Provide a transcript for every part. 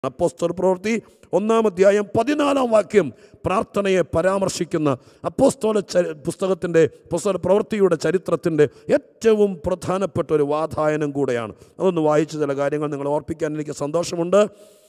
അപ്പോസ്തല പ്രവൃത്തി ഒന്നാം അധ്യായം പതിനാലാം വാക്യം പ്രാർത്ഥനയെ പരാമർശിക്കുന്ന അപ്പോസ്തോല ച പുസ്തകത്തിൻ്റെ പുസ്തക പ്രവൃത്തിയുടെ ചരിത്രത്തിൻ്റെ ഏറ്റവും പ്രധാനപ്പെട്ട ഒരു വാതായനം കൂടെയാണ് അതൊന്ന് വായിച്ച ചില കാര്യങ്ങൾ നിങ്ങൾ ഓർപ്പിക്കാൻ എനിക്ക് സന്തോഷമുണ്ട്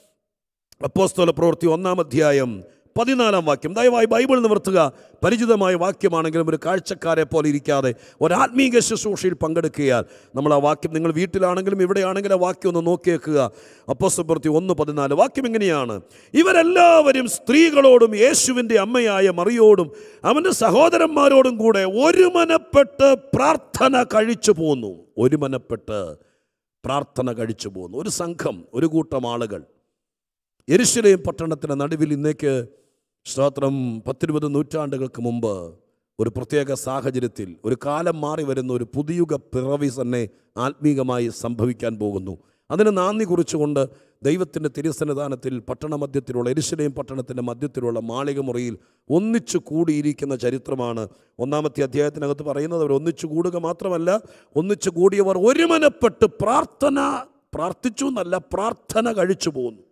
അപ്പോസ്തല പ്രവൃത്തി ഒന്നാം അധ്യായം പതിനാലാം വാക്യം ദയവായി ബൈബിൾ നിവർത്തുക പരിചിതമായ വാക്യമാണെങ്കിലും ഒരു കാഴ്ചക്കാരെ പോലെ ഇരിക്കാതെ ഒരാത്മീക ശുശ്രൂഷയിൽ പങ്കെടുക്കുകയാൽ നമ്മൾ ആ വാക്യം നിങ്ങൾ വീട്ടിലാണെങ്കിലും ഇവിടെയാണെങ്കിലും ആ വാക്യം ഒന്ന് നോക്കിയേക്കുക അപ്പോസ്തല പ്രവൃത്തി ഒന്ന് പതിനാല് വാക്യം എങ്ങനെയാണ് ഇവരെല്ലാവരും സ്ത്രീകളോടും യേശുവിൻ്റെ അമ്മയായ മറിയോടും അവൻ്റെ സഹോദരന്മാരോടും കൂടെ ഒരുമനപ്പെട്ട് പ്രാർത്ഥന കഴിച്ചു പോന്നു ഒരുമനപ്പെട്ട് പ്രാർത്ഥന കഴിച്ചു പോന്നു ഒരു സംഘം ഒരു കൂട്ടം ആളുകൾ എരിശിലേം പട്ടണത്തിൻ്റെ നടുവിൽ ഇന്നേക്ക് സ്തോത്രം പത്തിരുപത് നൂറ്റാണ്ടുകൾക്ക് മുമ്പ് ഒരു പ്രത്യേക സാഹചര്യത്തിൽ ഒരു കാലം മാറി വരുന്ന ഒരു പുതിയുഗ പിറവി തന്നെ ആത്മീകമായി സംഭവിക്കാൻ പോകുന്നു അതിന് നാന്ദി കുറിച്ചുകൊണ്ട് ദൈവത്തിൻ്റെ തിരുസന്നിധാനത്തിൽ പട്ടണമധ്യത്തിലുള്ള എരിശിലേം പട്ടണത്തിൻ്റെ മധ്യത്തിലുള്ള മാളിക മുറിയിൽ ഒന്നിച്ചു കൂടിയിരിക്കുന്ന ചരിത്രമാണ് ഒന്നാമത്തെ അധ്യായത്തിനകത്ത് പറയുന്നത് അവർ ഒന്നിച്ചു കൂടുക മാത്രമല്ല ഒന്നിച്ചു കൂടിയവർ ഒരുമനപ്പെട്ട് പ്രാർത്ഥന പ്രാർത്ഥിച്ചു എന്നല്ല പ്രാർത്ഥന കഴിച്ചു പോകുന്നു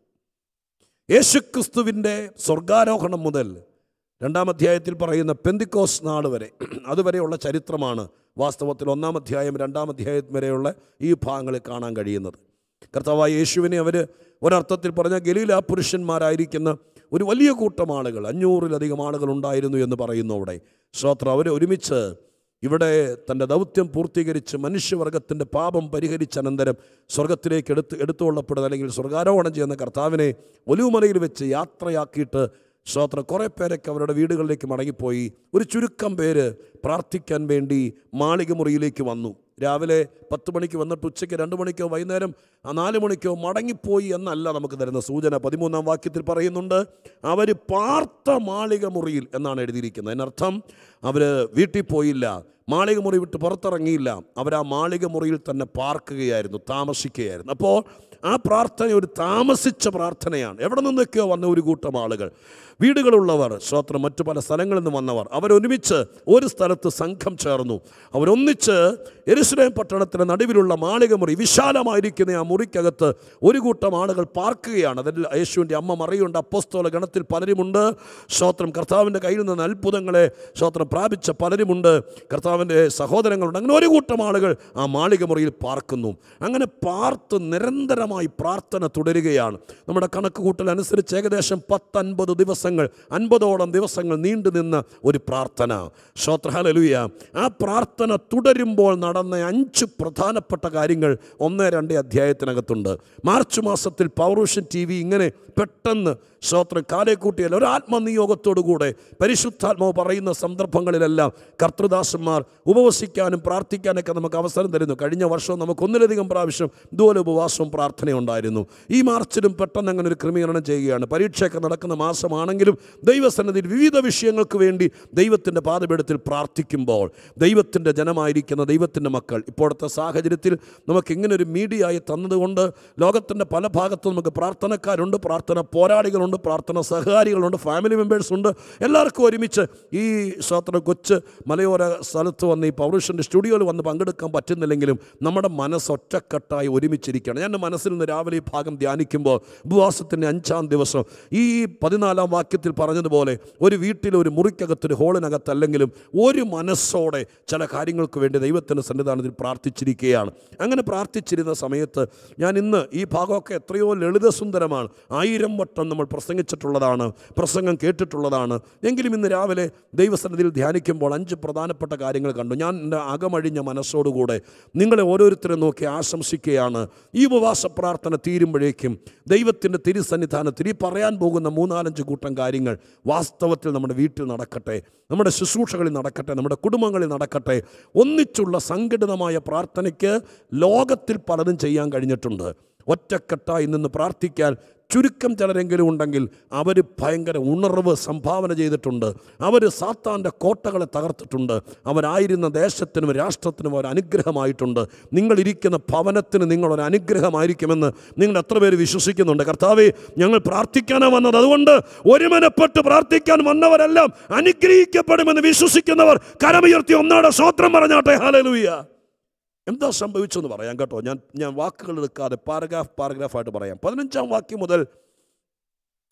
യേശുക്രിസ്തുവിൻ്റെ സ്വർഗാരോഹണം മുതൽ രണ്ടാം അധ്യായത്തിൽ പറയുന്ന പെന്തിക്കോസ് നാൾ വരെ അതുവരെയുള്ള ചരിത്രമാണ് വാസ്തവത്തിൽ ഒന്നാം അധ്യായം രണ്ടാം അധ്യായം വരെയുള്ള ഈ ഭാഗങ്ങളിൽ കാണാൻ കഴിയുന്നത് കർത്താവായ യേശുവിനെ അവർ ഒരർത്ഥത്തിൽ പറഞ്ഞ ഗലീല പുരുഷന്മാരായിരിക്കുന്ന ഒരു വലിയ കൂട്ടം ആളുകൾ അഞ്ഞൂറിലധികം ആളുകൾ ഉണ്ടായിരുന്നു എന്ന് പറയുന്നു അവിടെ ശ്രോത്ര അവർ ഒരുമിച്ച് ഇവിടെ തൻ്റെ ദൗത്യം പൂർത്തീകരിച്ച് മനുഷ്യവർഗത്തിൻ്റെ പാപം പരിഹരിച്ച അനന്തരം സ്വർഗത്തിലേക്ക് എടുത്ത് എടുത്തുകൊള്ളപ്പെടുന്ന അല്ലെങ്കിൽ സ്വർഗാരോഹണം ചെയ്യുന്ന കർത്താവിനെ ഒലിവുമലയിൽ വെച്ച് യാത്രയാക്കിയിട്ട് ശ്രോത്ര കുറേ പേരൊക്കെ അവരുടെ വീടുകളിലേക്ക് മടങ്ങിപ്പോയി ഒരു ചുരുക്കം പേര് പ്രാർത്ഥിക്കാൻ വേണ്ടി മാളിക മുറിയിലേക്ക് വന്നു രാവിലെ പത്ത് മണിക്ക് വന്നിട്ട് ഉച്ചയ്ക്ക് രണ്ട് മണിക്കോ വൈകുന്നേരം ആ നാല് മണിക്കോ മടങ്ങിപ്പോയി എന്നല്ല നമുക്ക് തരുന്ന സൂചന പതിമൂന്നാം വാക്യത്തിൽ പറയുന്നുണ്ട് അവർ പാർത്ത മാളിക മുറിയിൽ എന്നാണ് എഴുതിയിരിക്കുന്നത് അതിനർത്ഥം അവർ വീട്ടിൽ പോയില്ല മാളിക മുറി വിട്ട് പുറത്തിറങ്ങിയില്ല അവർ ആ മാളിക മുറിയിൽ തന്നെ പാർക്കുകയായിരുന്നു താമസിക്കുകയായിരുന്നു അപ്പോൾ ആ പ്രാർത്ഥന ഒരു താമസിച്ച പ്രാർത്ഥനയാണ് എവിടെ നിന്നൊക്കെയോ വന്ന ഒരു കൂട്ടം ആളുകൾ വീടുകളുള്ളവർ ശ്രോത്രം മറ്റു പല സ്ഥലങ്ങളിൽ നിന്ന് വന്നവർ അവരൊരുമിച്ച് ഒരു സ്ഥലത്ത് സംഘം ചേർന്നു അവരൊന്നിച്ച് എരുസലേം പട്ടണത്തിന് നടുവിലുള്ള മാളിക മുറി വിശാലമായിരിക്കുന്ന ആ മുറിക്കകത്ത് ഒരു കൂട്ടം ആളുകൾ പാർക്കുകയാണ് അതിൽ യേശുവിൻ്റെ അമ്മ മറിയുണ്ട് അപ്പോസ്തോല ഗണത്തിൽ പലരുമുണ്ട് ശ്രോത്രം കർത്താവിൻ്റെ കയ്യിൽ നിന്ന് അത്ഭുതങ്ങളെ ശ്രോത്രം പ്രാപിച്ച പലരുമുണ്ട് കർത്താവിൻ്റെ സഹോദരങ്ങളുണ്ട് അങ്ങനെ ഒരു കൂട്ടം ആളുകൾ ആ മാളിക മുറിയിൽ പാർക്കുന്നു അങ്ങനെ പാർത്ത് നിരന്തരമായി പ്രാർത്ഥന തുടരുകയാണ് നമ്മുടെ കണക്ക് കൂട്ടൽ അനുസരിച്ച് ഏകദേശം പത്തൻപത് ദിവസങ്ങൾ അൻപതോളം ദിവസങ്ങൾ നീണ്ടു നിന്ന ഒരു പ്രാർത്ഥന ശ്രോത്രഹലലുയ ആ പ്രാർത്ഥന തുടരുമ്പോൾ നടന്ന അഞ്ച് പ്രധാനപ്പെട്ട കാര്യങ്ങൾ ഒന്ന് രണ്ട് അധ്യായത്തിനകത്തുണ്ട് മാർച്ച് മാസത്തിൽ പൗരുഷൻ ടി വി ഇങ്ങനെ പെട്ടെന്ന് ശ്രോത്രം കാലേക്കൂട്ടിയാൽ ഒരു ആത്മനിയോഗത്തോടു കൂടെ പരിശുദ്ധാത്മാവ് പറയുന്ന സന്ദർഭങ്ങളിലെല്ലാം കർത്തൃദാസന്മാർ ഉപവസിക്കാനും പ്രാർത്ഥിക്കാനൊക്കെ നമുക്ക് അവസരം തരുന്നു കഴിഞ്ഞ വർഷം നമുക്ക് ഒന്നിലധികം പ്രാവശ്യം ഇതുപോലെ ഉപവാസവും പ്രാർത്ഥനയുണ്ടായിരുന്നു ഈ മാർച്ചിലും പെട്ടെന്ന് അങ്ങനെ ഒരു ക്രമീകരണം ചെയ്യുകയാണ് പരീക്ഷയൊക്കെ നടക്കുന്ന മാസമാണെങ്കിലും ദൈവസന്നിധിയിൽ വിവിധ വിഷയങ്ങൾക്ക് വേണ്ടി ദൈവത്തിൻ്റെ പാതപീഠത്തിൽ പ്രാർത്ഥിക്കുമ്പോൾ ദൈവത്തിൻ്റെ ജനമായിരിക്കുന്ന ദൈവത്തിൻ്റെ മക്കൾ ഇപ്പോഴത്തെ സാഹചര്യത്തിൽ നമുക്ക് ഇങ്ങനെ ഒരു മീഡിയയായി തന്നതുകൊണ്ട് ലോകത്തിൻ്റെ പല ഭാഗത്തും നമുക്ക് പ്രാർത്ഥനക്കാരുണ്ട് പ്രാർത്ഥന പോരാളികളുണ്ട് പ്രാർത്ഥന സഹകാരികളുണ്ട് ഫാമിലി മെമ്പേഴ്സ് ഉണ്ട് എല്ലാവർക്കും ഒരുമിച്ച് ഈ സ്വാത്ര കൊച്ച് മലയോര സ്ഥലത്ത് വന്ന് ഈ പൗരുഷൻ്റെ സ്റ്റുഡിയോയിൽ വന്ന് പങ്കെടുക്കാൻ പറ്റുന്നില്ലെങ്കിലും നമ്മുടെ മനസ്സ് ഒറ്റക്കെട്ടായി ഒരുമിച്ചിരിക്കുകയാണ് ഞാൻ എൻ്റെ മനസ്സിൽ നിന്ന് രാവിലെ ഈ ഭാഗം ധ്യാനിക്കുമ്പോൾ ഉപവാസത്തിൻ്റെ അഞ്ചാം ദിവസം ഈ പതിനാലാം വാക്യത്തിൽ പറഞ്ഞതുപോലെ ഒരു വീട്ടിൽ ഒരു മുറിക്കകത്തൊരു ഹോളിനകത്തല്ലെങ്കിലും ഒരു മനസ്സോടെ ചില കാര്യങ്ങൾക്ക് വേണ്ടി ദൈവത്തിൻ്റെ സന്നിധാനത്തിൽ പ്രാർത്ഥിച്ചിരിക്കുകയാണ് അങ്ങനെ പ്രാർത്ഥിച്ചിരുന്ന സമയത്ത് ഞാൻ ഇന്ന് ഈ ഭാഗമൊക്കെ എത്രയോ ലളിതസുന്ദരമാണ് ആയിരം വട്ടം നമ്മൾ പ്രസംഗിച്ചിട്ടുള്ളതാണ് പ്രസംഗം കേട്ടിട്ടുള്ളതാണ് എങ്കിലും ഇന്ന് രാവിലെ ദൈവസന്നിധിയിൽ ധ്യാനിക്കുമ്പോൾ അഞ്ച് പ്രധാനപ്പെട്ട കാര്യങ്ങൾ കണ്ടു ഞാൻ എൻ്റെ അകമഴിഞ്ഞ മനസ്സോടുകൂടെ നിങ്ങളെ ഓരോരുത്തരെ നോക്കി ആശംസിക്കുകയാണ് ഈ ഉപവാസ പ്രാർത്ഥന തീരുമ്പോഴേക്കും ദൈവത്തിൻ്റെ തിരുസന്നിധാനത്തിൽ ഈ പറയാൻ പോകുന്ന മൂന്നാലഞ്ച് കൂട്ടം കാര്യങ്ങൾ വാസ്തവത്തിൽ നമ്മുടെ വീട്ടിൽ നടക്കട്ടെ നമ്മുടെ ശുശ്രൂഷകളിൽ നടക്കട്ടെ നമ്മുടെ കുടുംബങ്ങളിൽ നടക്കട്ടെ ഒന്നിച്ചുള്ള സംഘടിതമായ പ്രാർത്ഥനയ്ക്ക് ലോകത്തിൽ പലതും ചെയ്യാൻ കഴിഞ്ഞിട്ടുണ്ട് ഒറ്റക്കെട്ടായി നിന്ന് പ്രാർത്ഥിക്കാൻ ചുരുക്കം ചിലരെങ്കിലും ഉണ്ടെങ്കിൽ അവർ ഭയങ്കര ഉണർവ് സംഭാവന ചെയ്തിട്ടുണ്ട് അവർ സാത്താൻ്റെ കോട്ടകളെ തകർത്തിട്ടുണ്ട് അവരായിരുന്ന ദേശത്തിനും രാഷ്ട്രത്തിനും ഒരു അനുഗ്രഹമായിട്ടുണ്ട് നിങ്ങളിരിക്കുന്ന ഭവനത്തിന് നിങ്ങളൊരു അനുഗ്രഹമായിരിക്കുമെന്ന് നിങ്ങൾ എത്ര പേര് വിശ്വസിക്കുന്നുണ്ട് കർത്താവെ ഞങ്ങൾ പ്രാർത്ഥിക്കാനാണ് വന്നത് അതുകൊണ്ട് ഒരുമനപ്പെട്ട് പ്രാർത്ഥിക്കാൻ വന്നവരെല്ലാം അനുഗ്രഹിക്കപ്പെടുമെന്ന് വിശ്വസിക്കുന്നവർ കരമുയർത്തി ഒന്നാടെ സ്വോത്രം പറഞ്ഞാട്ടെ ഹാലലൂയ എന്താ സംഭവിച്ചെന്ന് പറയാം കേട്ടോ ഞാൻ ഞാൻ വാക്കുകൾ എടുക്കാതെ പാരഗ്രാഫ് പാരഗ്രാഫായിട്ട് പറയാം പതിനഞ്ചാം വാക്യം മുതൽ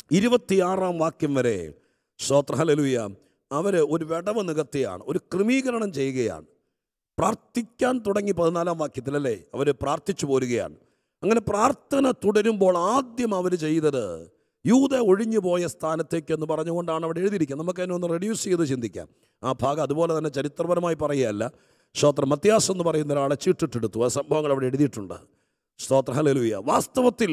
ഇരുപത്തിയാറാം വാക്യം വരെ ശ്രോത്രഹലലുയ അവർ ഒരു വിടവ് നികത്തുകയാണ് ഒരു ക്രമീകരണം ചെയ്യുകയാണ് പ്രാർത്ഥിക്കാൻ തുടങ്ങി പതിനാലാം വാക്യത്തിലല്ലേ അവർ പ്രാർത്ഥിച്ചു പോരുകയാണ് അങ്ങനെ പ്രാർത്ഥന തുടരുമ്പോൾ ആദ്യം അവർ ചെയ്തത് യൂത ഒഴിഞ്ഞു പോയ സ്ഥാനത്തേക്ക് എന്ന് പറഞ്ഞുകൊണ്ടാണ് അവിടെ എഴുതിയിരിക്കുന്നത് നമുക്ക് അതിനെ ഒന്ന് റെഡ്യൂസ് ചെയ്ത് ചിന്തിക്കാം ആ ഭാഗം അതുപോലെ തന്നെ ചരിത്രപരമായി പറയുകയല്ല സ്തോത്ര മത്യാസ് എന്ന് പറയുന്ന ഒരാളെ ചീട്ടിട്ടെടുത്തു ആ സംഭവങ്ങൾ അവിടെ എഴുതിയിട്ടുണ്ട് സ്തോത്ര ഹലലുയ വാസ്തവത്തിൽ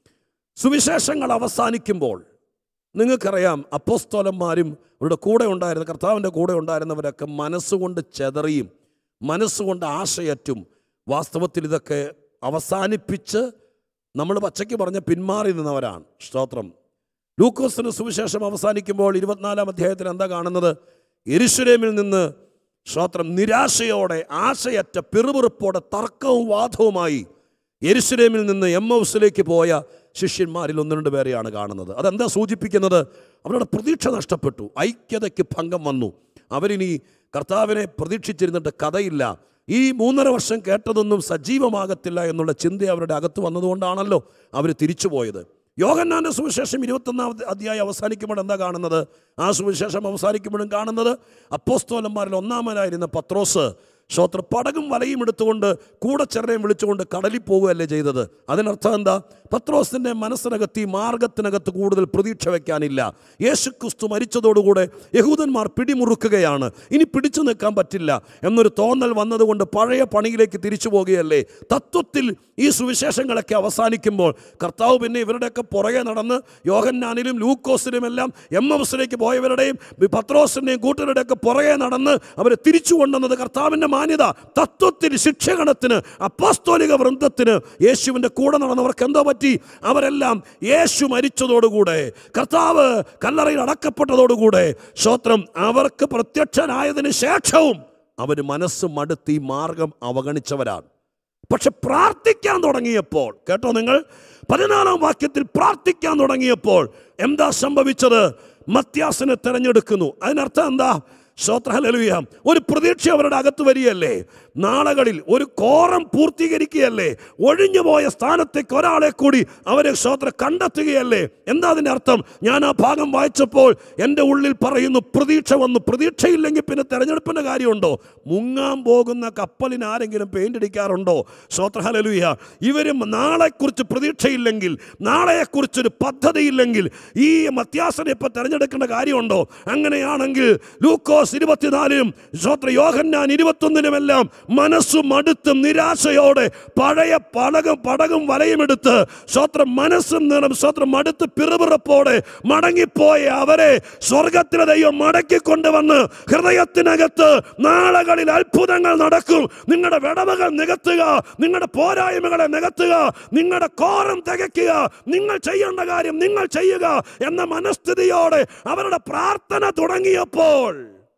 സുവിശേഷങ്ങൾ അവസാനിക്കുമ്പോൾ നിങ്ങൾക്കറിയാം അപ്പോസ്തോലന്മാരും അവരുടെ കൂടെ ഉണ്ടായിരുന്ന കർത്താവിൻ്റെ കൂടെ ഉണ്ടായിരുന്നവരൊക്കെ മനസ്സുകൊണ്ട് ചെതറിയും മനസ്സുകൊണ്ട് ആശയറ്റും വാസ്തവത്തിൽ ഇതൊക്കെ അവസാനിപ്പിച്ച് നമ്മൾ പച്ചയ്ക്ക് പറഞ്ഞ പിന്മാറി നിന്നവരാണ് സ്തോത്രം ലൂക്കോസിന് സുവിശേഷം അവസാനിക്കുമ്പോൾ ഇരുപത്തിനാലാം അധ്യായത്തിൽ എന്താ കാണുന്നത് എരുശുലേമിൽ നിന്ന് സ്തോത്രം നിരാശയോടെ ആശയറ്റ പിറുപിറുപ്പോടെ തർക്കവും വാദവുമായി എരുസലേമിൽ നിന്ന് എം ഹൗസിലേക്ക് പോയ ശിഷ്യന്മാരിൽ ഒന്ന് രണ്ട് പേരെയാണ് കാണുന്നത് അതെന്താ സൂചിപ്പിക്കുന്നത് അവരുടെ പ്രതീക്ഷ നഷ്ടപ്പെട്ടു ഐക്യതയ്ക്ക് ഭംഗം വന്നു അവരിനി കർത്താവിനെ പ്രതീക്ഷിച്ചിരുന്നിട്ട് കഥയില്ല ഈ മൂന്നര വർഷം കേട്ടതൊന്നും സജീവമാകത്തില്ല എന്നുള്ള ചിന്ത അവരുടെ അകത്ത് വന്നതുകൊണ്ടാണല്ലോ അവർ തിരിച്ചുപോയത് യോഹന്നാന്റെ സുവിശേഷം ഇരുപത്തൊന്നാം അധ്യായം അവസാനിക്കുമ്പോൾ എന്താ കാണുന്നത് ആ സുവിശേഷം അവസാനിക്കുമ്പോഴും കാണുന്നത് അപ്പോസ്തോലന്മാരിൽ ഒന്നാമനായിരുന്ന പത്രോസ് ശ്രോത്ര പടകും വലയും എടുത്തുകൊണ്ട് കൂടച്ചെറനെയും വിളിച്ചുകൊണ്ട് കടലിൽ പോകുകയല്ലേ ചെയ്തത് അതിനർത്ഥം എന്താ പത്രോസിൻ്റെ മനസ്സിനകത്ത് ഈ മാർഗത്തിനകത്ത് കൂടുതൽ പ്രതീക്ഷ വയ്ക്കാനില്ല യേശു ക്രിസ്തു മരിച്ചതോടുകൂടെ യഹൂദന്മാർ പിടിമുറുക്കുകയാണ് ഇനി പിടിച്ചു നിൽക്കാൻ പറ്റില്ല എന്നൊരു തോന്നൽ വന്നതുകൊണ്ട് പഴയ പണിയിലേക്ക് തിരിച്ചു പോകുകയല്ലേ തത്വത്തിൽ ഈ സുവിശേഷങ്ങളൊക്കെ അവസാനിക്കുമ്പോൾ കർത്താവ് പിന്നെ ഇവരുടെയൊക്കെ പുറകെ നടന്ന് യോഹന്നാനിലും ലൂക്കോസിലും എല്ലാം എം എസിലേക്ക് പോയവരുടെയും പത്രോസിൻ്റെയും കൂട്ടരുടെയൊക്കെ പുറകെ നടന്ന് അവരെ തിരിച്ചു കൊണ്ടുവന്നത് കർത്താവിൻ്റെ മാന്യത തത്വത്തിൽ ശിക്ഷകണത്തിന് അപ്പാസ്തോലിക വൃന്ദത്തിന് യേശുവിൻ്റെ കൂടെ നടന്നവർക്ക് എന്തോ പറ്റി അവരെല്ലാം യേശു മരിച്ചതോടുകൂടെ കർത്താവ് കല്ലറയിൽ അടക്കപ്പെട്ടതോടുകൂടെ ശ്രോത്രം അവർക്ക് പ്രത്യക്ഷനായതിന് ശേഷവും അവർ മനസ്സ് മടുത്തി മാർഗം അവഗണിച്ചവരാണ് പക്ഷെ പ്രാർത്ഥിക്കാൻ തുടങ്ങിയപ്പോൾ കേട്ടോ നിങ്ങൾ പതിനാലാം വാക്യത്തിൽ പ്രാർത്ഥിക്കാൻ തുടങ്ങിയപ്പോൾ എന്താ സംഭവിച്ചത് മത്യാസിനെ തെരഞ്ഞെടുക്കുന്നു അതിനർത്ഥം എന്താ ശ്രോത്രഹലലുയ ഒരു പ്രതീക്ഷ അവരുടെ അകത്ത് വരികയല്ലേ നാളുകളിൽ ഒരു കോറം പൂർത്തീകരിക്കുകയല്ലേ ഒഴിഞ്ഞുപോയ സ്ഥാനത്തേക്ക് ഒരാളെ കൂടി അവരെ ശ്രോത്ര കണ്ടെത്തുകയല്ലേ എന്താ അതിൻ്റെ അർത്ഥം ഞാൻ ആ ഭാഗം വായിച്ചപ്പോൾ എൻ്റെ ഉള്ളിൽ പറയുന്നു പ്രതീക്ഷ വന്നു പ്രതീക്ഷയില്ലെങ്കിൽ പിന്നെ തെരഞ്ഞെടുപ്പിൻ്റെ കാര്യമുണ്ടോ മുങ്ങാൻ പോകുന്ന കപ്പലിന് ആരെങ്കിലും പെയിൻ്റ് അടിക്കാറുണ്ടോ ശ്രോത്രഹലലുയ ഇവരും നാളെക്കുറിച്ച് പ്രതീക്ഷയില്ലെങ്കിൽ നാളെയെക്കുറിച്ചൊരു പദ്ധതിയില്ലെങ്കിൽ ഈ മത്യാസനെ ഇപ്പം തിരഞ്ഞെടുക്കേണ്ട കാര്യമുണ്ടോ അങ്ങനെയാണെങ്കിൽ ലൂക്കോസ് ഇരുപത്തിനാലിനും ശ്രോത്ര യോഹന്നാൻ ഇരുപത്തൊന്നിനുമെല്ലാം മനസ്സും മടുത്തും നിരാശയോടെ പഴയ പടകും പടകും വലയുമെടുത്ത് ശ്രോത്രം മനസ്സും നിറം ശ്രോത്രം മടുത്ത് പിറുപിറപ്പോടെ മടങ്ങിപ്പോയ അവരെ സ്വർഗത്തിലെ ദൈവം മടക്കി കൊണ്ടുവന്ന് ഹൃദയത്തിനകത്ത് നാളകളിൽ അത്ഭുതങ്ങൾ നടക്കും നിങ്ങളുടെ വിടവുകൾ നികത്തുക നിങ്ങളുടെ പോരായ്മകളെ നികത്തുക നിങ്ങളുടെ കോറം തികയ്ക്കുക നിങ്ങൾ ചെയ്യേണ്ട കാര്യം നിങ്ങൾ ചെയ്യുക എന്ന മനസ്ഥിതിയോടെ അവരുടെ പ്രാർത്ഥന തുടങ്ങിയപ്പോൾ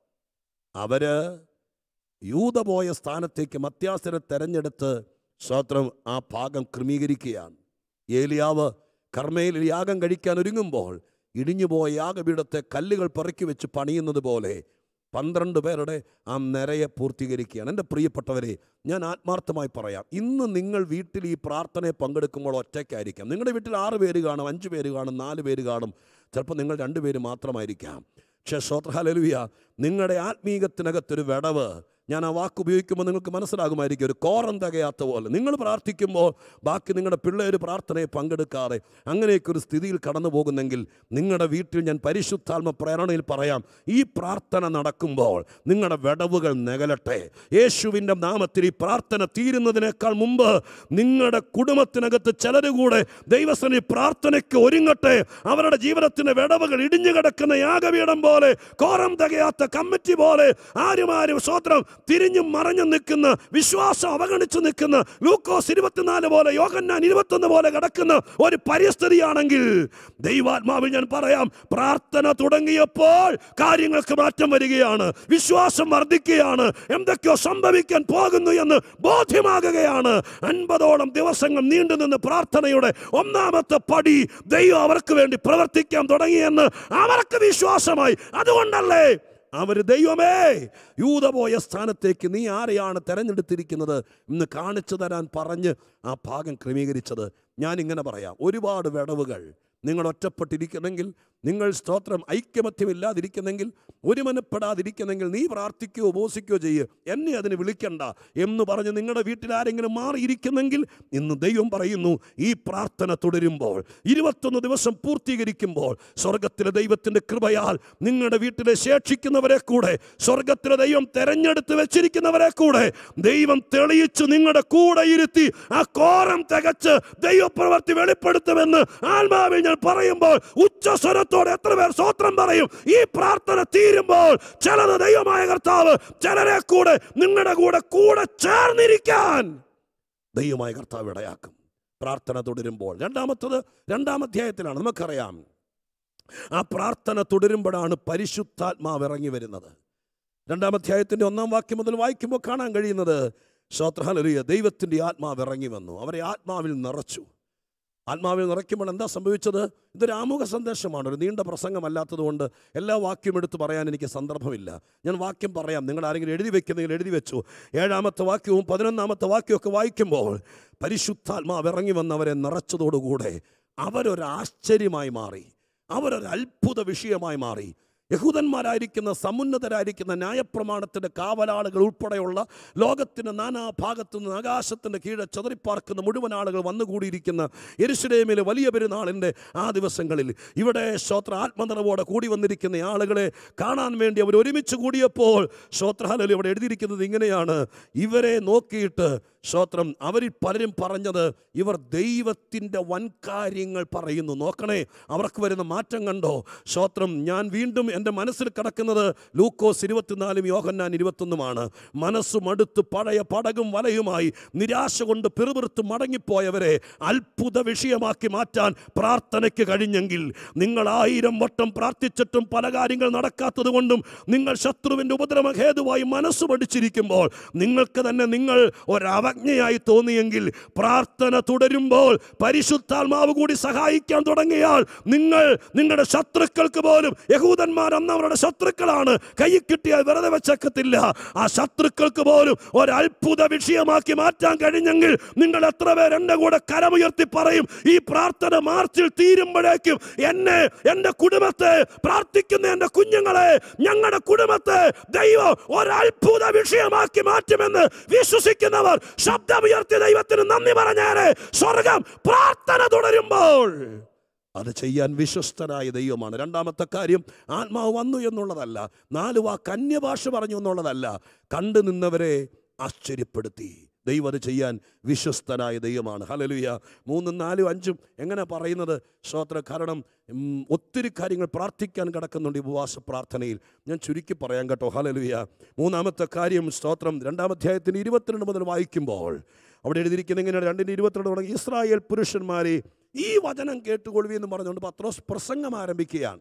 അവര് യൂത പോയ സ്ഥാനത്തേക്ക് മത്യാസരെ തെരഞ്ഞെടുത്ത് സ്വത്രം ആ ഭാഗം ക്രമീകരിക്കുകയാണ് ഏലിയാവ് കർമ്മയിൽ യാഗം കഴിക്കാൻ ഒരുങ്ങുമ്പോൾ ഇടിഞ്ഞുപോയ യാഗപീഠത്തെ കല്ലുകൾ പെറുക്കി വെച്ച് പണിയുന്നത് പോലെ പന്ത്രണ്ട് പേരുടെ ആ നിരയെ പൂർത്തീകരിക്കുകയാണ് എൻ്റെ പ്രിയപ്പെട്ടവരെ ഞാൻ ആത്മാർത്ഥമായി പറയാം ഇന്ന് നിങ്ങൾ വീട്ടിൽ ഈ പ്രാർത്ഥനയെ പങ്കെടുക്കുമ്പോൾ ഒറ്റയ്ക്കായിരിക്കാം നിങ്ങളുടെ വീട്ടിൽ ആറ് പേര് കാണും അഞ്ച് പേര് കാണും നാല് പേര് കാണും ചിലപ്പോൾ നിങ്ങൾ രണ്ട് പേര് മാത്രമായിരിക്കാം പക്ഷേ ശ്രോത്രഹലലുയ നിങ്ങളുടെ ആത്മീകത്തിനകത്തൊരു വിടവ് ഞാൻ ആ വാക്ക് ഉപയോഗിക്കുമ്പോൾ നിങ്ങൾക്ക് മനസ്സിലാകുമായിരിക്കും ഒരു കോറം തികയാത്ത പോലെ നിങ്ങൾ പ്രാർത്ഥിക്കുമ്പോൾ ബാക്കി നിങ്ങളുടെ പിള്ളേർ പ്രാർത്ഥനയെ പങ്കെടുക്കാതെ അങ്ങനെയൊക്കെ ഒരു സ്ഥിതിയിൽ കടന്നു പോകുന്നെങ്കിൽ നിങ്ങളുടെ വീട്ടിൽ ഞാൻ പരിശുദ്ധാത്മ പ്രേരണയിൽ പറയാം ഈ പ്രാർത്ഥന നടക്കുമ്പോൾ നിങ്ങളുടെ വിടവുകൾ നികലട്ടെ യേശുവിൻ്റെ നാമത്തിൽ ഈ പ്രാർത്ഥന തീരുന്നതിനേക്കാൾ മുമ്പ് നിങ്ങളുടെ കുടുംബത്തിനകത്ത് ചിലർ കൂടെ ദൈവസനി പ്രാർത്ഥനയ്ക്ക് ഒരുങ്ങട്ടെ അവരുടെ ജീവിതത്തിൻ്റെ വിടവുകൾ ഇടിഞ്ഞു കിടക്കുന്ന യാഗപീഠം പോലെ കോറം തികയാത്ത കമ്മിറ്റി പോലെ ആരും ആരും സ്വത്രം തിരിഞ്ഞും മറഞ്ഞും നിൽക്കുന്ന വിശ്വാസം അവഗണിച്ചു നിൽക്കുന്ന ലൂക്കോസ് ഇരുപത്തിനാല് പോലെ യോഹന്നാൻ ഇരുപത്തൊന്ന് പോലെ കിടക്കുന്ന ഒരു പരിസ്ഥിതിയാണെങ്കിൽ ദൈവാത്മാവിൽ ഞാൻ പറയാം പ്രാർത്ഥന തുടങ്ങിയപ്പോൾ കാര്യങ്ങൾക്ക് മാറ്റം വരികയാണ് വിശ്വാസം വർദ്ധിക്കുകയാണ് എന്തൊക്കെയോ സംഭവിക്കാൻ പോകുന്നു എന്ന് ബോധ്യമാകുകയാണ് അൻപതോളം ദിവസങ്ങൾ നീണ്ടുനിന്ന് പ്രാർത്ഥനയുടെ ഒന്നാമത്തെ പടി ദൈവം അവർക്ക് വേണ്ടി പ്രവർത്തിക്കാൻ തുടങ്ങിയെന്ന് അവർക്ക് വിശ്വാസമായി അതുകൊണ്ടല്ലേ അവർ ദൈവമേ യൂത പോയ സ്ഥാനത്തേക്ക് നീ ആരെയാണ് തെരഞ്ഞെടുത്തിരിക്കുന്നത് എന്ന് കാണിച്ചു തരാൻ പറഞ്ഞ് ആ ഭാഗം ക്രമീകരിച്ചത് ഞാൻ ഇങ്ങനെ പറയാം ഒരുപാട് വിടവുകൾ നിങ്ങൾ ഒറ്റപ്പെട്ടിരിക്കുന്നെങ്കിൽ നിങ്ങൾ സ്തോത്രം ഐക്യമത്യമില്ലാതിരിക്കുന്നെങ്കിൽ ഒരുമനപ്പെടാതിരിക്കുന്നെങ്കിൽ നീ പ്രാർത്ഥിക്കുകയോ ഉപസിക്കുകയോ ചെയ്യുക എന്നെ അതിന് വിളിക്കണ്ട എന്ന് പറഞ്ഞ് നിങ്ങളുടെ വീട്ടിൽ ആരെങ്കിലും മാറിയിരിക്കുന്നെങ്കിൽ ഇന്ന് ദൈവം പറയുന്നു ഈ പ്രാർത്ഥന തുടരുമ്പോൾ ഇരുപത്തൊന്ന് ദിവസം പൂർത്തീകരിക്കുമ്പോൾ സ്വർഗത്തിലെ ദൈവത്തിൻ്റെ കൃപയാൽ നിങ്ങളുടെ വീട്ടിലെ ശേഷിക്കുന്നവരെ കൂടെ സ്വർഗത്തിലെ ദൈവം തെരഞ്ഞെടുത്ത് വെച്ചിരിക്കുന്നവരെ കൂടെ ദൈവം തെളിയിച്ച് നിങ്ങളുടെ കൂടെ ഇരുത്തി ആ കോരം തികച്ച് ദൈവപ്രവർത്തി വെളിപ്പെടുത്തുമെന്ന് ആത്മാവിൽ ഞാൻ പറയുമ്പോൾ ഉച്ചസ്വരത്തോടെ എത്ര പേർ സ്വോത്രം പറയും ഈ പ്രാർത്ഥന തീരുമ്പോൾ ചിലത് ദൈവമായ കർത്താവ് ചിലരെ കൂടെ നിങ്ങളുടെ കൂടെ കൂടെ ചേർന്നിരിക്കാൻ ദൈവമായ കർത്താവ് ഇടയാക്കും പ്രാർത്ഥന തുടരുമ്പോൾ രണ്ടാമത്തത് രണ്ടാം അധ്യായത്തിലാണ് നമുക്കറിയാം ആ പ്രാർത്ഥന തുടരുമ്പോഴാണ് പരിശുദ്ധാത്മാവ് ഇറങ്ങി വരുന്നത് രണ്ടാം അധ്യായത്തിൻ്റെ ഒന്നാം വാക്യം മുതൽ വായിക്കുമ്പോൾ കാണാൻ കഴിയുന്നത് ശ്രോത്രഹലറിയ ദൈവത്തിൻ്റെ ആത്മാവ് ഇറങ്ങി വന്നു അവരെ ആത്മാവിൽ നിറച്ചു ആത്മാവിൽ നിറയ്ക്കുമ്പോൾ എന്താ സംഭവിച്ചത് ഇതൊരു ആമുഖ സന്ദേശമാണ് ഒരു നീണ്ട പ്രസംഗമല്ലാത്തതുകൊണ്ട് എല്ലാ വാക്യം എടുത്ത് പറയാൻ എനിക്ക് സന്ദർഭമില്ല ഞാൻ വാക്യം പറയാം നിങ്ങൾ ആരെങ്കിലും എഴുതി വെക്കുന്നെങ്കിൽ എഴുതി വെച്ചു ഏഴാമത്തെ വാക്യവും പതിനൊന്നാമത്തെ വാക്യമൊക്കെ വായിക്കുമ്പോൾ പരിശുദ്ധാത്മാവ് ഇറങ്ങി വന്നവരെ നിറച്ചതോടുകൂടെ അവരൊരു ആശ്ചര്യമായി മാറി അവരൊരു അത്ഭുത വിഷയമായി മാറി യഹൂദന്മാരായിരിക്കുന്ന സമുന്നതരായിരിക്കുന്ന ന്യായപ്രമാണത്തിൻ്റെ കാവലാളുകൾ ഉൾപ്പെടെയുള്ള ലോകത്തിൻ്റെ നാനാഭാഗത്തു നിന്ന് ആകാശത്തിൻ്റെ കീഴെ ചതറിപ്പാർക്കുന്ന മുഴുവൻ ആളുകൾ വന്നുകൂടിയിരിക്കുന്ന എരുശലേമിലെ വലിയ പെരുന്നാളിൻ്റെ ആ ദിവസങ്ങളിൽ ഇവിടെ ശ്രോത്ര ആത്മനിറവോടെ കൂടി വന്നിരിക്കുന്ന ആളുകളെ കാണാൻ വേണ്ടി അവർ ഒരുമിച്ച് കൂടിയപ്പോൾ ശ്രോത്രഹാലയിൽ ഇവിടെ എഴുതിയിരിക്കുന്നത് ഇങ്ങനെയാണ് ഇവരെ നോക്കിയിട്ട് ശ്രോത്രം അവരിൽ പലരും പറഞ്ഞത് ഇവർ ദൈവത്തിൻ്റെ വൻകാര്യങ്ങൾ പറയുന്നു നോക്കണേ അവർക്ക് വരുന്ന മാറ്റം കണ്ടോ ശ്രോത്രം ഞാൻ വീണ്ടും എൻ്റെ മനസ്സിൽ കിടക്കുന്നത് ലൂക്കോസ് ഇരുപത്തിനാലും യോഹന്നാൻ ഇരുപത്തൊന്നുമാണ് മനസ്സ് മടുത്ത് പഴയ പടകും വലയുമായി നിരാശ കൊണ്ട് പിറുപിറുത്ത് മടങ്ങിപ്പോയവരെ അത്ഭുത വിഷയമാക്കി മാറ്റാൻ പ്രാർത്ഥനയ്ക്ക് കഴിഞ്ഞെങ്കിൽ നിങ്ങൾ ആയിരം വട്ടം പ്രാർത്ഥിച്ചിട്ടും പല കാര്യങ്ങൾ നടക്കാത്തത് കൊണ്ടും നിങ്ങൾ ശത്രുവിൻ്റെ ഉപദ്രവ ഹേതുവായി മനസ്സ് പഠിച്ചിരിക്കുമ്പോൾ നിങ്ങൾക്ക് തന്നെ നിങ്ങൾ ഒരവജ്ഞയായി തോന്നിയെങ്കിൽ പ്രാർത്ഥന തുടരുമ്പോൾ പരിശുദ്ധാത്മാവ് കൂടി സഹായിക്കാൻ തുടങ്ങിയാൽ നിങ്ങൾ നിങ്ങളുടെ ശത്രുക്കൾക്ക് പോലും യഹൂദന്മാർ അന്ന് അവരുടെ ശത്രുക്കളാണ് കൈ കിട്ടിയാൽ വെറുതെ വെച്ചേക്കത്തില്ല ആ ശത്രുക്കൾക്ക് പോലും ഒരു അത്ഭുത വിഷയമാക്കി മാറ്റാൻ കഴിഞ്ഞെങ്കിൽ നിങ്ങൾ എത്ര പേർ എൻ്റെ കൂടെ കരമുയർത്തി പറയും ഈ പ്രാർത്ഥന മാർച്ചിൽ തീരുമ്പോഴേക്കും എന്നെ എൻ്റെ കുടുംബത്തെ പ്രാർത്ഥിക്കുന്ന എൻ്റെ കുഞ്ഞുങ്ങളെ ഞങ്ങളുടെ കുടുംബത്തെ ദൈവം ഒരു അത്ഭുത വിഷയമാക്കി മാറ്റുമെന്ന് വിശ്വസിക്കുന്നവർ ശബ്ദമുയർത്തി ദൈവത്തിന് നന്ദി പറഞ്ഞേരെ സ്വർഗം പ്രാർത്ഥന തുടരുമ്പോൾ അത് ചെയ്യാൻ വിശ്വസ്തനായ ദൈവമാണ് രണ്ടാമത്തെ കാര്യം ആത്മാവ് വന്നു എന്നുള്ളതല്ല നാല് വാക്ക് അന്യഭാഷ പറഞ്ഞു എന്നുള്ളതല്ല കണ്ടു നിന്നവരെ ആശ്ചര്യപ്പെടുത്തി ദൈവം അത് ചെയ്യാൻ വിശ്വസ്തനായ ദൈവമാണ് ഹലലുയ മൂന്നും നാലും അഞ്ചും എങ്ങനെ പറയുന്നത് ശ്രോത്ര കാരണം ഉം, ഒത്തിരി കാര്യങ്ങൾ പ്രാർത്ഥിക്കാൻ കിടക്കുന്നുണ്ട് ഈ ഉപവാസ പ്രാർത്ഥനയിൽ ഞാൻ ചുരുക്കി പറയാം കേട്ടോ ഹലലുയ മൂന്നാമത്തെ കാര്യം സ്തോത്രം രണ്ടാം അധ്യായത്തിന് ഇരുപത്തിരണ്ട് മുതൽ വായിക്കുമ്പോൾ അവിടെ എഴുതിയിരിക്കുന്ന ഇങ്ങനെ രണ്ടിൻ്റെ ഇരുപത്തിരണ്ട് തുടങ്ങി ഇസ്രായേൽ പുരുഷന്മാരെ ഈ വചനം കേട്ടുകൊള്ളുവി എന്ന് പറഞ്ഞുകൊണ്ട് പത്രോസ് പ്രസംഗം ആരംഭിക്കുകയാണ്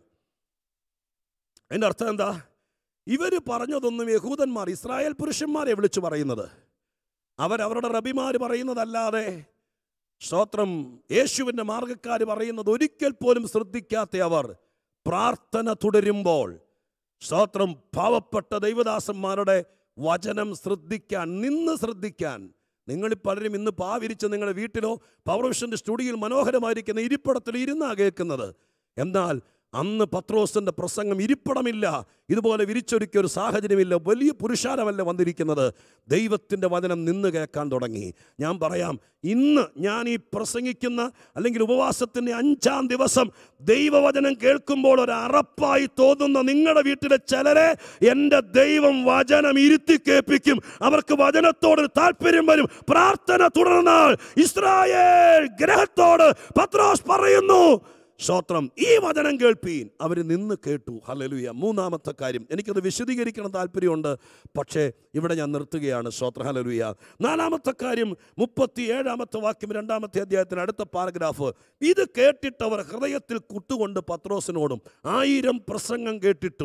അതിൻ്റെ അർത്ഥം എന്താ ഇവർ പറഞ്ഞതൊന്നും യഹൂദന്മാർ ഇസ്രായേൽ പുരുഷന്മാരെ വിളിച്ചു പറയുന്നത് അവരവരുടെ റബിമാർ പറയുന്നതല്ലാതെ സ്തോത്രം യേശുവിൻ്റെ മാർഗക്കാർ പറയുന്നത് ഒരിക്കൽ പോലും ശ്രദ്ധിക്കാത്ത അവർ പ്രാർത്ഥന തുടരുമ്പോൾ സ്തോത്രം പാവപ്പെട്ട ദൈവദാസന്മാരുടെ വചനം ശ്രദ്ധിക്കാൻ നിന്ന് ശ്രദ്ധിക്കാൻ നിങ്ങൾ പലരും ഇന്ന് പാവിരിച്ച് നിങ്ങളുടെ വീട്ടിലോ പവർവിഷൻ്റെ സ്റ്റുഡിയോയിൽ മനോഹരമായിരിക്കുന്ന ഇരിപ്പിടത്തിൽ ഇരുന്നാ കേൾക്കുന്നത് എന്നാൽ അന്ന് പത്രോസിൻ്റെ പ്രസംഗം ഇരിപ്പിടമില്ല ഇതുപോലെ വിരിച്ചൊരുക്കിയ ഒരു സാഹചര്യമില്ല വലിയ പുരുഷാരമല്ല വന്നിരിക്കുന്നത് ദൈവത്തിൻ്റെ വചനം നിന്ന് കേൾക്കാൻ തുടങ്ങി ഞാൻ പറയാം ഇന്ന് ഞാൻ ഈ പ്രസംഗിക്കുന്ന അല്ലെങ്കിൽ ഉപവാസത്തിൻ്റെ അഞ്ചാം ദിവസം ദൈവവചനം കേൾക്കുമ്പോൾ ഒരു അറപ്പായി തോന്നുന്ന നിങ്ങളുടെ വീട്ടിലെ ചിലരെ എൻ്റെ ദൈവം വചനം ഇരുത്തി കേൾപ്പിക്കും അവർക്ക് വചനത്തോട് താല്പര്യം വരും പ്രാർത്ഥന തുടർന്നാൽ ഇസ്രായേൽ ഗ്രഹത്തോട് പത്രോസ് പറയുന്നു സ്തോത്രം ഈ വചനം കേൾപ്പീൻ അവർ നിന്ന് കേട്ടു ഹലലുയ മൂന്നാമത്തെ കാര്യം എനിക്കത് വിശദീകരിക്കണം താല്പര്യമുണ്ട് പക്ഷേ ഇവിടെ ഞാൻ നിർത്തുകയാണ് സ്തോത്ര ഹലലുയ നാലാമത്തെ കാര്യം മുപ്പത്തി ഏഴാമത്തെ വാക്യം രണ്ടാമത്തെ അധ്യായത്തിന് അടുത്ത പാരഗ്രാഫ് ഇത് കേട്ടിട്ടവർ ഹൃദയത്തിൽ കുട്ടുകൊണ്ട് പത്രോസിനോടും ആയിരം പ്രസംഗം കേട്ടിട്ടും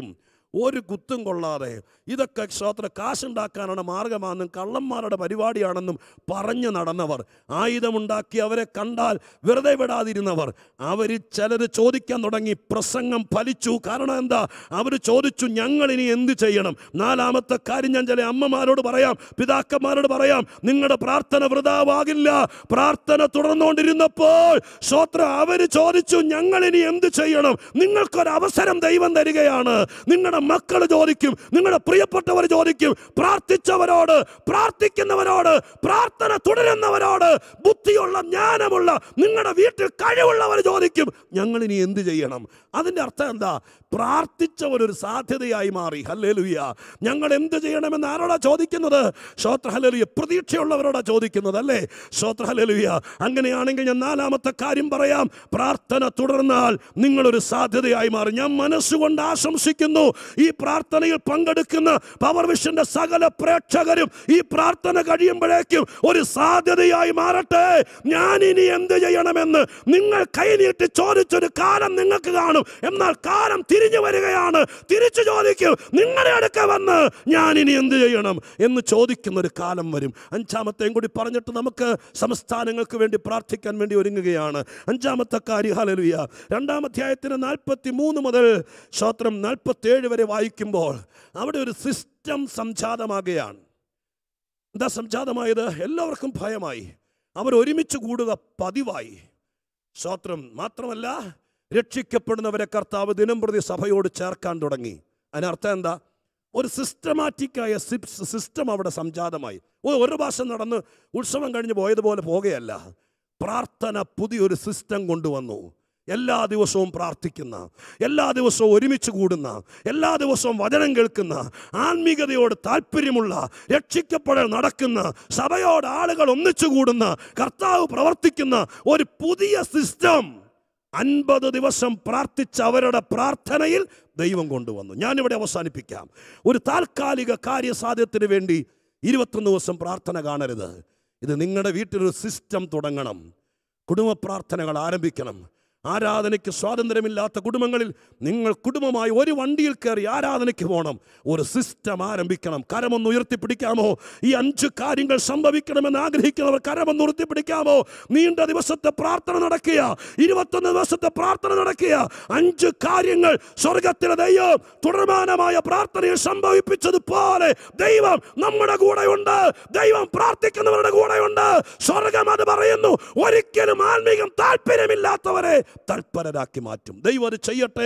ഒരു കുത്തും കൊള്ളാതെ ഇതൊക്കെ സ്തോത്ര കാശുണ്ടാക്കാനാണ് മാർഗമാണെന്നും കള്ളന്മാരുടെ പരിപാടിയാണെന്നും പറഞ്ഞു നടന്നവർ ആയുധമുണ്ടാക്കി അവരെ കണ്ടാൽ വെറുതെ വിടാതിരുന്നവർ അവർ ചിലർ ചോദിക്കാൻ തുടങ്ങി പ്രസംഗം ഫലിച്ചു കാരണം എന്താ അവർ ചോദിച്ചു ഞങ്ങൾ ഇനി എന്ത് ചെയ്യണം നാലാമത്തെ കാര്യം ഞാൻ ചില അമ്മമാരോട് പറയാം പിതാക്കന്മാരോട് പറയാം നിങ്ങളുടെ പ്രാർത്ഥന വൃതാവാകില്ല പ്രാർത്ഥന തുടർന്നുകൊണ്ടിരുന്നപ്പോൾ ശ്രോത്ര അവർ ചോദിച്ചു ഞങ്ങൾ ഇനി എന്ത് ചെയ്യണം നിങ്ങൾക്കൊരു അവസരം ദൈവം തരികയാണ് നിങ്ങളുടെ മക്കൾ ചോദിക്കും നിങ്ങളുടെ പ്രിയപ്പെട്ടവർ ചോദിക്കും പ്രാർത്ഥിച്ചവരോട് പ്രാർത്ഥിക്കുന്നവരോട് പ്രാർത്ഥന തുടരുന്നവരോട് ബുദ്ധിയുള്ള ജ്ഞാനമുള്ള നിങ്ങളുടെ വീട്ടിൽ കഴിവുള്ളവർ ചോദിക്കും ഞങ്ങൾ ഇനി എന്ത് ചെയ്യണം അതിൻ്റെ അർത്ഥം എന്താ പ്രാർത്ഥിച്ചവർ ഒരു സാധ്യതയായി മാറി ഹല്ലേലുയ്യ ഞങ്ങൾ എന്ത് ചെയ്യണമെന്ന് ആരോടാ ചോദിക്കുന്നത് ശ്രോത്ര ഹല്ലേലുയ്യ പ്രതീക്ഷയുള്ളവരോടാ ചോദിക്കുന്നത് അല്ലേ ശ്രോത്ര ഹല്ലേലുയ്യ അങ്ങനെയാണെങ്കിൽ ഞാൻ നാലാമത്തെ കാര്യം പറയാം പ്രാർത്ഥന തുടർന്നാൽ നിങ്ങളൊരു സാധ്യതയായി മാറി ഞാൻ മനസ്സുകൊണ്ട് ആശംസിക്കുന്നു ഈ പ്രാർത്ഥനയിൽ പങ്കെടുക്കുന്ന പവർ വിഷന്റെ സകല പ്രേക്ഷകരും ഈ പ്രാർത്ഥന കഴിയുമ്പോഴേക്കും ഒരു സാധ്യതയായി മാറട്ടെ ഞാൻ ഇനി എന്ത് ചെയ്യണമെന്ന് നിങ്ങൾ കൈനീട്ടി ചോദിച്ചൊരു കാലം നിങ്ങൾക്ക് കാണും എന്നാൽ കാലം തിരിഞ്ഞു വരികയാണ് തിരിച്ചു ചോദിക്കും നിങ്ങളുടെ അടുക്ക വന്ന് ഞാൻ ഇനി എന്ത് ചെയ്യണം എന്ന് ചോദിക്കുന്ന ഒരു കാലം വരും അഞ്ചാമത്തെയും കൂടി പറഞ്ഞിട്ട് നമുക്ക് സംസ്ഥാനങ്ങൾക്ക് വേണ്ടി പ്രാർത്ഥിക്കാൻ വേണ്ടി ഒരുങ്ങുകയാണ് അഞ്ചാമത്തെ കാര്യം ഹലലുയ രണ്ടാം അധ്യായത്തിന് നാൽപ്പത്തി മൂന്ന് മുതൽ ശ്രോത്രം നാൽപ്പത്തി ഏഴ് വരെ വായിക്കുമ്പോൾ അവിടെ ഒരു സിസ്റ്റം സംജാതമാകുകയാണ് എന്താ സംജാതമായത് എല്ലാവർക്കും ഭയമായി അവർ ഒരുമിച്ച് കൂടുക പതിവായി സ്തോത്രം മാത്രമല്ല രക്ഷിക്കപ്പെടുന്നവരെ കർത്താവ് ദിനം പ്രതി സഭയോട് ചേർക്കാൻ തുടങ്ങി അതിനർത്ഥം എന്താ ഒരു സിസ്റ്റമാറ്റിക്കായ സിസ്റ്റം അവിടെ സംജാതമായി ഓ ഒരു ഭാഷ നടന്ന് ഉത്സവം കഴിഞ്ഞ് പോയതുപോലെ പോകുകയല്ല പ്രാർത്ഥന പുതിയൊരു സിസ്റ്റം കൊണ്ടുവന്നു എല്ലാ ദിവസവും പ്രാർത്ഥിക്കുന്ന എല്ലാ ദിവസവും ഒരുമിച്ച് കൂടുന്ന എല്ലാ ദിവസവും വചനം കേൾക്കുന്ന ആത്മീകതയോട് താല്പര്യമുള്ള രക്ഷിക്കപ്പെടൽ നടക്കുന്ന സഭയോട് ആളുകൾ ഒന്നിച്ചു കൂടുന്ന കർത്താവ് പ്രവർത്തിക്കുന്ന ഒരു പുതിയ സിസ്റ്റം അൻപത് ദിവസം പ്രാർത്ഥിച്ച അവരുടെ പ്രാർത്ഥനയിൽ ദൈവം കൊണ്ടുവന്നു ഞാനിവിടെ അവസാനിപ്പിക്കാം ഒരു താൽക്കാലിക കാര്യസാധ്യത്തിന് വേണ്ടി ഇരുപത്തൊന്ന് ദിവസം പ്രാർത്ഥന കാണരുത് ഇത് നിങ്ങളുടെ വീട്ടിലൊരു സിസ്റ്റം തുടങ്ങണം കുടുംബ പ്രാർത്ഥനകൾ ആരംഭിക്കണം ആരാധനയ്ക്ക് സ്വാതന്ത്ര്യമില്ലാത്ത കുടുംബങ്ങളിൽ നിങ്ങൾ കുടുംബമായി ഒരു വണ്ടിയിൽ കയറി ആരാധനയ്ക്ക് പോകണം ഒരു സിസ്റ്റം ആരംഭിക്കണം കരമൊന്ന് ഉയർത്തിപ്പിടിക്കാമോ ഈ അഞ്ച് കാര്യങ്ങൾ സംഭവിക്കണമെന്ന് ആഗ്രഹിക്കുന്നവർ കരമൊന്ന് ഉയർത്തിപ്പിടിക്കാമോ നീണ്ട ദിവസത്തെ പ്രാർത്ഥന നടക്കുക ഇരുപത്തൊന്ന് ദിവസത്തെ പ്രാർത്ഥന നടക്കുക അഞ്ച് കാര്യങ്ങൾ സ്വർഗത്തിലെ ദൈവം തുടർമാനമായ പ്രാർത്ഥനയിൽ സംഭവിപ്പിച്ചതുപോലെ ദൈവം നമ്മുടെ കൂടെയുണ്ട് ദൈവം പ്രാർത്ഥിക്കുന്നവരുടെ കൂടെയുണ്ട് സ്വർഗം അത് പറയുന്നു ഒരിക്കലും ആത്മീകം താല്പര്യമില്ലാത്തവരെ തൽപരരാക്കി മാറ്റും ദൈവം അത് ചെയ്യട്ടെ